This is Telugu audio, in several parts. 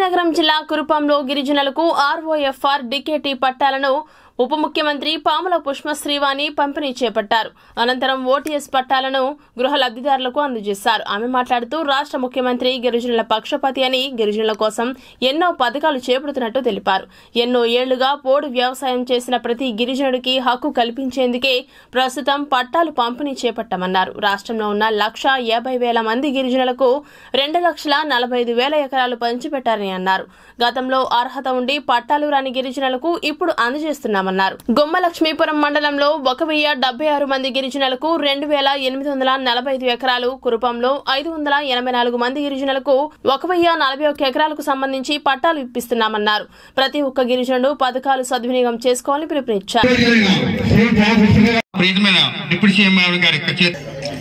విజయనగరం జిల్లా కురుపంలో గిరిజనులకు ఆర్ఓఎఫ్ఆర్ డికేటీ పట్టాలను ఉప ముఖ్యమంత్రి పాముల పుష్ప శ్రీవాణి పంపిణీ చేపట్టారు అనంతరం ఓటీఎస్ పట్టాలను గృహ లబ్ధిదారులకు అందజేశారు ఆమె మాట్లాడుతూ రాష్ట్ర ముఖ్యమంత్రి గిరిజనుల పక్షపాతి అని గిరిజనుల కోసం ఎన్నో పథకాలు చేపడుతున్నట్టు తెలిపారు ఎన్నో ఏళ్లుగా పోడు వ్యవసాయం చేసిన ప్రతి గిరిజనుడికి హక్కు కల్పించేందుకే ప్రస్తుతం పట్టాలు పంపిణీ చేపట్టామన్నారు రాష్ట్రంలో ఉన్న లక్ష యాభై వేల మంది గిరిజనులకు రెండు లక్షల నలభై ఐదు వేల ఎకరాలు పంచిపెట్టారని అన్నారు గతంలో అర్హత ఉండి పట్టాలు రాని గిరిజనులకు ఇప్పుడు అందజేస్తున్నామన్నారు గుమ్మ లక్ష్మీపురం మండలంలో ఒక వెయ్యి డెబ్బై ఆరు మంది గిరిజనులకు రెండు వేల ఎనిమిది వందల నలభై ఐదు ఎకరాలు కురుపంలో ఐదు వందల ఎనభై నాలుగు మంది గిరిజనులకు ఒక వెయ్యి నలభై ఒక్క ఎకరాలకు సంబంధించి పట్టాలు ఇప్పిస్తున్నామన్నారు ప్రతి ఒక్క గిరిజనుడు పథకాలు సద్వినియోగం చేసుకోవాలని పిలుపునిచ్చారు ప్రీతమైన డిప్యూటీ సీఎం గారి యొక్క చేతి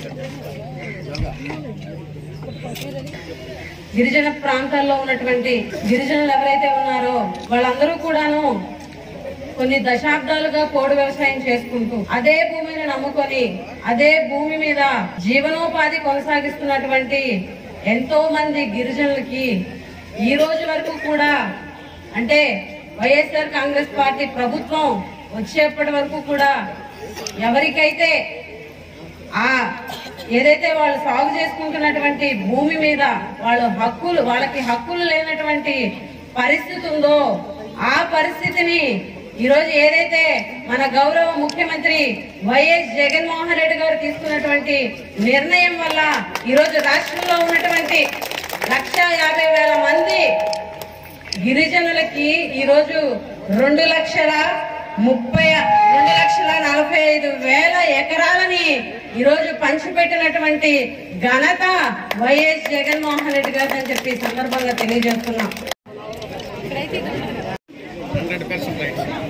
గిరిజన ప్రాంతాల్లో ఉన్నటువంటి గిరిజనులు ఎవరైతే ఉన్నారో వాళ్ళందరూ కూడాను కొన్ని దశాబ్దాలుగా పోడు వ్యవసాయం చేసుకుంటూ అదే భూమిని నమ్ముకొని అదే భూమి మీద జీవనోపాధి కొనసాగిస్తున్నటువంటి ఎంతో మంది గిరిజనులకి ఈ రోజు వరకు కూడా అంటే వైఎస్ఆర్ కాంగ్రెస్ పార్టీ ప్రభుత్వం వచ్చేప్పటి వరకు కూడా ఎవరికైతే ఆ ఏదైతే వాళ్ళు సాగు చేసుకుంటున్నటువంటి భూమి మీద వాళ్ళు హక్కులు వాళ్ళకి హక్కులు లేనటువంటి పరిస్థితి ఉందో ఆ పరిస్థితిని ఈ రోజు ఏదైతే మన గౌరవ ముఖ్యమంత్రి వైఎస్ జగన్మోహన్ రెడ్డి గారు తీసుకున్నటువంటి నిర్ణయం వల్ల ఈ రోజు రాష్ట్రంలో ఉన్నటువంటి లక్ష యాభై వేల మంది గిరిజనులకి ఈ రోజు రెండు లక్షల ముప్పై రెండు లక్షల నలభై ఐదు వేల ఎకరాలని ఈ రోజు పంచిపెట్టినటువంటి ఘనత వైఎస్ జగన్మోహన్ రెడ్డి గారు అని చెప్పి ఈ సందర్భంగా తెలియజేస్తున్నాం హండ్రెడ్ పర్సెంట్ రైట్